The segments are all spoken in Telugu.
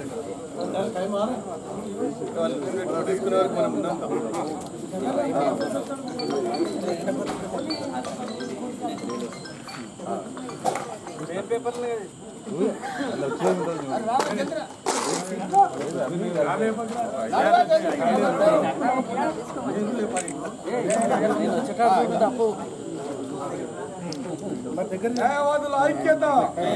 తీసుకునే వరకు మనం ఉన్నాం న్యాయవాదుల ఐక్యత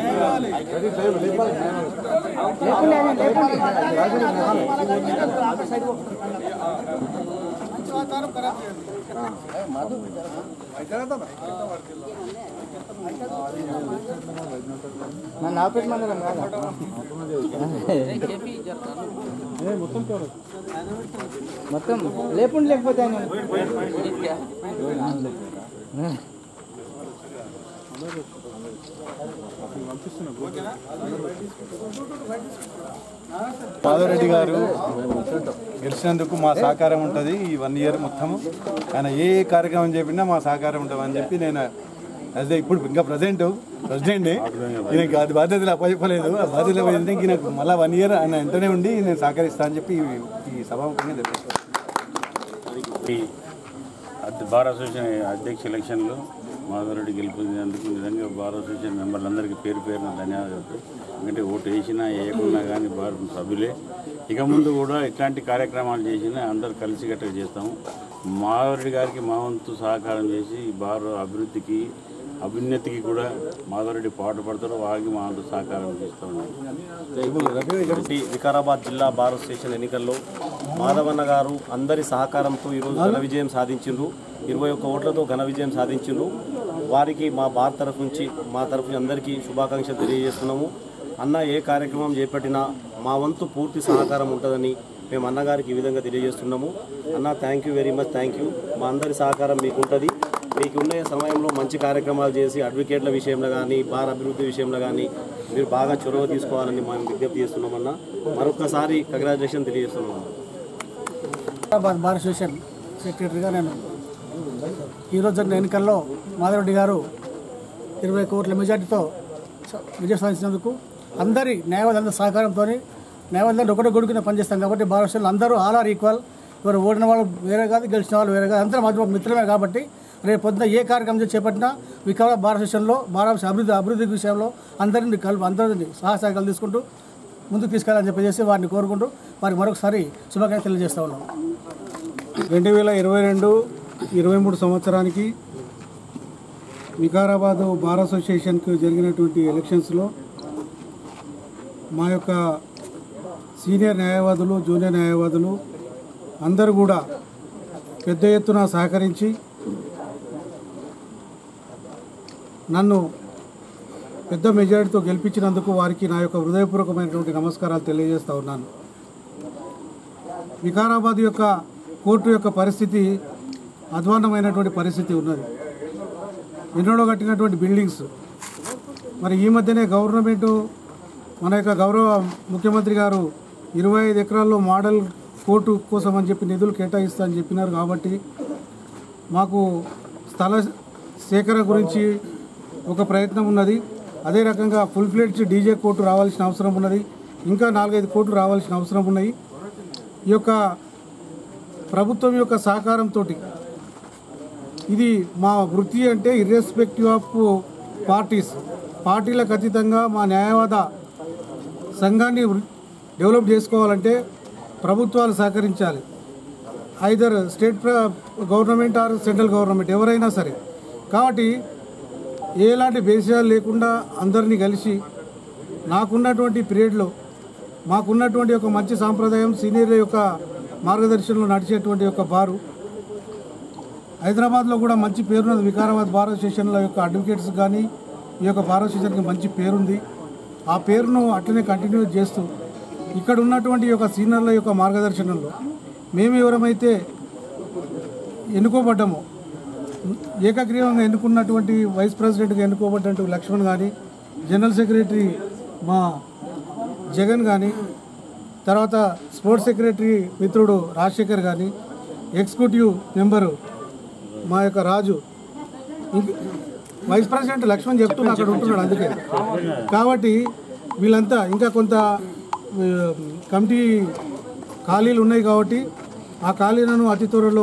నన్ను ఆపరేట్ మండలం కాదా మొత్తం లేకుండా లేకపోతే ఆయన మాధవరెడ్డి గారు గెలిచినందుకు మా సహకారం ఉంటుంది ఈ వన్ ఇయర్ మొత్తము ఆయన ఏ ఏ కార్యక్రమం చెప్పినా మా సహకారం ఉంటుంది అని చెప్పి నేను అదే ఇప్పుడు ఇంకా ప్రజెంట్ ప్రెసిడెంట్ ఈయనకి అది బాధ్యతలు అప్పచెప్పలేదు ఆ బాధ్యతలు పోయింది ఈయనకు మళ్ళీ వన్ ఇయర్ ఆయన వెంటనే ఉండి నేను సహకరిస్తాను అని చెప్పి ఈ- ఈ సభాముఖంగా తెలియజేస్తాను ఈ అద్- బార్ అసోసియేషన్ అధ్యక్ష ఎలక్షన్లో మాధవరెడ్డి గెలిపించినందుకు నిజంగా బార్ అసోసియేషన్ మెంబర్లందరికీ పేరు పేరున ధన్యవాదాలు ఎందుకంటే ఓటు వేసినా వేయకున్నా కానీ బార్ సభ్యులే ఇక ముందు కూడా ఇట్లాంటి కార్యక్రమాలు చేసినా అందరు కలిసికట్టుగా చేస్తాము మాధవరెడ్డి గారికి మా వంతు సహకారం చేసి ఈ బార్ అభివృద్ధికి అభ్యున్నతికి కూడా మాధవరెడ్డి పాటుపడతారు వారికి మా వంతు సహకారం చేస్తూ ఉన్నాం ఒకటి వికారాబాద్ జిల్లా బార్ అసోసియేషన్ ఎన్నికల్లో మాధవన్న గారు అందరి సహకారంతో ఈరోజు ఘన విజయం సాధించిండ్రు ఇరవై ఒక్క ఓట్లతో ఘన విజయం సాధించిండ్రు వారికి మా బార్ తరఫు నుంచి మా తరఫు నుంచి అందరికీ శుభాకాంక్షలు తెలియజేస్తున్నాము అన్న ఏ కార్యక్రమం చేపట్టినా మా వంతు పూర్తి సహకారం ఉంటుందని మేము అన్నగారికి ఈ విధంగా తెలియజేస్తున్నాము అన్న thank you very much thank you మా అందరి సహకారం మీకు ఉంటుంది మీకు ఉన్న సమయంలో మంచి కార్యక్రమాలు చేసి అడ్వకేట్ల విషయంలో కానీ బార్ అభివృద్ధి విషయంలో కానీ మీరు బాగా చొరవ తీసుకోవాలని మేము విజ్ఞప్తి చేస్తున్నామన్నా మరొకసారి కంగ్రాచులేషన్ తెలియజేస్తున్నాము హైదరాబాద్ బార్ అసోసియేషన్ సెక్రటరీగా నేను ఈరోజు జరిగిన ఎన్నికల్లో మాధవరెడ్డి గారు ఇరవై కోట్ల మెజార్టీతో స- విజయం సాధించినందుకు అందరి న్యాయవాదులందరి సహకారంతో న్యాయవాదులు ఒకటే గొడుగు కింద పనిచేస్తాం కాబట్టి బార్ అసోసియేషన్ అందరూ ఆల్ ఆర్ ఈక్వల్ ఎవరు ఓడిన వాళ్ళు వేరే కాదు గెలిచిన వాళ్ళు వేరే కాదు అందరూ మధ్య మిత్రమే కాబట్టి రేపు పొద్దున ఏ కార్యక్రమం చేసి చేపట్టినా వికారాబాద్ బార్ అసోసియేషన్లో బార్ అభివృద్ధి అభివృద్ధి విషయంలో అందరిని కలుపు అందరిని సహాయకాలు తీసుకుంటూ ముందుకు తీసుకెళ్ళాలని చెప్పేసి వారిని కోరుకుంటూ వారికి మరొకసారి శుభాకాంక్షలు తెలియజేస్తా ఉన్నాం రెండు వేల ఇరవై రెండు ఇరవై మూడు సంవత్సరానికి వికారాబాదు బార్ అసోసియేషన్కు జరిగినటువంటి ఎలక్షన్స్లో మా యొక్క సీనియర్ న్యాయవాదులు జూనియర్ న్యాయవాదులు అందరూ కూడా పెద్ద ఎత్తున సహకరించి నన్ను పెద్ద మెజారిటీతో గెలిపించినందుకు వారికి నా యొక్క హృదయపూర్వకమైనటువంటి నమస్కారాలు తెలియజేస్తా ఉన్నాను వికారాబాద్ యొక్క కోర్టు యొక్క పరిస్థితి అధ్వాన్నమైనటువంటి పరిస్థితి ఉన్నది ఎన్నడో కట్టినటువంటి బిల్డింగ్స్ మరి ఈ మధ్యనే గవర్నమెంట్ మన యొక్క గౌరవ ముఖ్యమంత్రి గారు ఇరవై ఐదు ఎకరాల్లో మోడల్ కోర్టు కోసం అని చెప్పి నిధులు కేటాయిస్తా అని చెప్పినారు కాబట్టి మాకు స్థల సేకరణ గురించి ఒక ప్రయత్నం ఉన్నది అదే రకంగా ఫుల్ ఫ్లెడ్జ్ డీజే కోర్టు రావాల్సిన అవసరం ఉన్నది ఇంకా నాలుగైదు కోర్టు రావాల్సిన అవసరం ఉన్నాయి ఈ యొక్క ప్రభుత్వం యొక్క సహకారంతో ఇది మా వృత్తి అంటే ఇర్రెస్పెక్టివ్ ఆఫ్ పార్టీస్ పార్టీలకు అతీతంగా మా న్యాయవాద సంఘాన్ని వృ- డెవలప్ చేసుకోవాలంటే ప్రభుత్వాలు సహకరించాలి ఐదర్ స్టేట్ ప్ర- గవర్నమెంట్ ఆర్ సెంట్రల్ గవర్నమెంట్ ఎవరైనా సరే కాబట్టి ఎలాంటి భేషాలు లేకుండా అందరినీ కలిసి నాకున్నటువంటి పీరియడ్లో మాకున్నటువంటి ఒక మంచి సాంప్రదాయం సీనియర్ల యొక్క మార్గదర్శనంలో నడిచేటువంటి ఒక బారు హైదరాబాద్లో కూడా మంచి పేరున్నది వికారాబాద్ బార్ అసోసియేషన్ల యొక్క అడ్వకేట్స్ కానీ ఈ యొక్క బార్ అసోసియేషన్కి మంచి పేరుంది ఆ పేరును అట్లనే కంటిన్యూ చేస్తూ ఇక్కడ ఉన్నటువంటి ఈ యొక్క సీనియర్ల యొక్క మార్గదర్శనంలో మేము ఎవరమైతే ఎన్నుకోబడ్డామో ఏకగ్రీవంగా ఎన్నుకున్నటువంటి వైస్ ప్రెసిడెంట్గా ఎన్నుకోబడ్డట్టు లక్ష్మణ్ కానీ జనరల్ సెక్రటరీ మా జగన్ కానీ తర్వాత స్పోర్ట్స్ సెక్రటరీ మిత్రుడు రాజశేఖర్ కానీ ఎగ్జిక్యూటివ్ మెంబరు మా యొక్క రాజు ఇంక వైస్ ప్రెసిడెంట్ లక్ష్మణ్ చెప్తున్నా అక్కడ ఉంటున్నాడు అందుకే కాబట్టి వీళ్ళంతా ఇంకా కొంత ఆ, కమిటీ ఖాళీలు ఉన్నాయి కాబట్టి ఆ ఖాళీలను అతి త్వరలో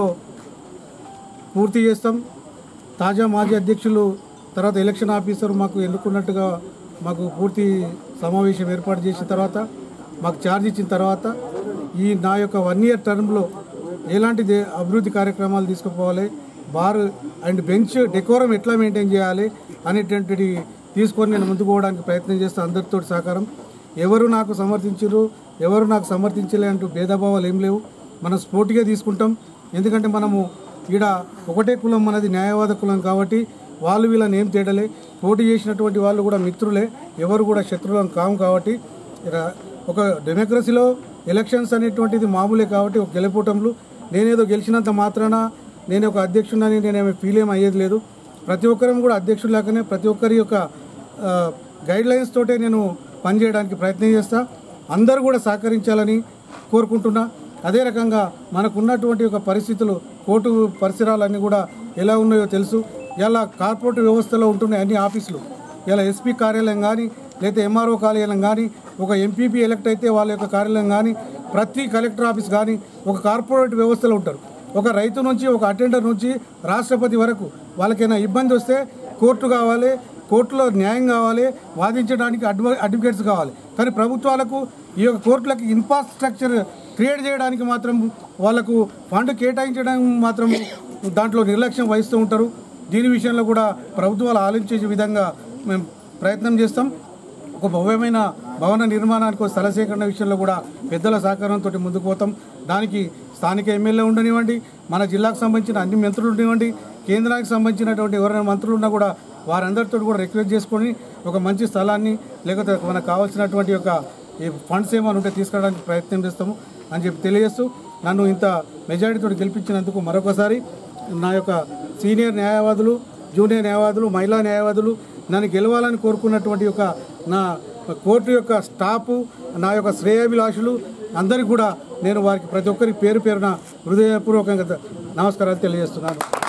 పూర్తి చేస్తాం తాజా మాజీ అధ్యక్షులు తర్వాత ఎలక్షన్ ఆఫీసర్ మాకు ఎన్నుకున్నట్టుగా మాకు పూర్తి సమావేశం ఏర్పాటు చేసిన తర్వాత మాకు ఛార్జ్ ఇచ్చిన తర్వాత ఈ నా యొక్క వన్ ఇయర్ టర్మ్లో ఎలాంటి దే- అభివృద్ధి కార్యక్రమాలు తీసుకుపోవాలి బార్ అండ్ బెంచ్ డెకోరం ఎట్లా మెయింటైన్ చేయాలి అనేటువంటిది తీసుకొని నేను ముందుకు పోవడానికి ప్రయత్నం చేస్తాను అందరితో సహకారం ఎవరు నాకు సమర్థించరు ఎవరు నాకు సమర్థించలే అంటూ భేదభావాలు ఏం లేవు మనం స్పోర్ట్గా తీసుకుంటాం ఎందుకంటే మనము ఈడ ఒకటే కులం మనది న్యాయవాద కులం కాబట్టి వాళ్ళు వీళ్ళని ఏం తేడలే పోటీ చేసినటువంటి వాళ్ళు కూడా మిత్రులే ఎవరు కూడా శత్రువులను కాము కాబట్టి రా- ఒక డెమోక్రసీలో ఎలక్షన్స్ అనేటువంటిది మామూలే కాబట్టి ఒక గెలుపోవటంలో నేనేదో గెలిచినంత మాత్రాన నేను ఒక అధ్యక్షుడని నేనేమి ఫీల్ ఏం అయ్యేది లేదు ప్రతి ఒక్కరం కూడా అధ్యక్షుడు లాగానే ప్రతి ఒక్కరి యొక్క గైడ్ లైన్స్ తోటే నేను పనిచేయడానికి ప్రయత్నం చేస్తా అందరూ కూడా సహకరించాలని కోరుకుంటున్నా అదే రకంగా మనకున్నటువంటి ఒక పరిస్థితులు కోర్టు పరిసరాలన్నీ కూడా ఎలా ఉన్నాయో తెలుసు ఇలా కార్పొరేట్ వ్యవస్థలో ఉంటున్నాయి అన్ని ఆఫీసులు ఇలా ఎస్పీ కార్యాలయం కానీ లేదా ఎంఆర్ఓ కార్యాలయం కానీ ఒక ఎంపీపీ ఎలక్ట్ అయితే వాళ్ళ యొక్క కార్యాలయం కానీ ప్రతి కలెక్టర్ ఆఫీస్ కానీ ఒక కార్పొరేట్ వ్యవస్థలో ఉంటారు ఒక రైతు నుంచి ఒక అటెండర్ నుంచి రాష్ట్రపతి వరకు వాళ్ళకైనా ఇబ్బంది వస్తే కోర్టు కావాలి కోర్టులో న్యాయం కావాలి వాదించడానికి అడ్వ అడ్వకేట్స్ కావాలి కానీ ప్రభుత్వాలకు ఈ యొక్క కోర్టులకు ఇన్ఫ్రాస్ట్రక్చర్ క్రియేట్ చేయడానికి మాత్రం వాళ్ళకు ఫండ్ కేటాయించడం మాత్రం దాంట్లో నిర్లక్ష్యం వహిస్తూ ఉంటారు దీని విషయంలో కూడా ప్రభుత్వాలు ఆలోచించే విధంగా మేము ప్రయత్నం చేస్తాం ఒక భవ్యమైన భవన నిర్మాణానికి ఒక స్థల సేకరణ విషయంలో కూడా పెద్దల సహకారంతో ముందుకు పోతాం దానికి స్థానిక ఎమ్మెల్యే ఉండనివ్వండి మన జిల్లాకు సంబంధించిన అన్ని మంత్రులు ఉండనివ్వండి కేంద్రానికి సంబంధించినటువంటి ఎవరైనా మంత్రులు ఉన్నా కూడా వారందరితో కూడా రిక్వెస్ట్ చేసుకొని ఒక మంచి స్థలాన్ని లేకపోతే మనకు కావాల్సినటువంటి ఒక ఈ ఫండ్స్ ఏమైనా ఉంటే తీసుకురావడానికి ప్రయత్నం చేస్తాము అని చెప్పి తెలియజేస్తూ నన్ను ఇంత మెజారిటీతో గెలిపించినందుకు మరొకసారి నా యొక్క సీనియర్ న్యాయవాదులు జూనియర్ న్యాయవాదులు మహిళా న్యాయవాదులు నన్ను గెలవాలని కోరుకున్నటువంటి యొక్క నా కోర్టు యొక్క స్టాఫ్ నా యొక్క శ్రేయాభిలాషులు అందరికీ కూడా నేను వారికి ప్రతి ఒక్కరికి పేరు పేరున హృదయపూర్వకంగా నమస్కారాలు తెలియజేస్తున్నాను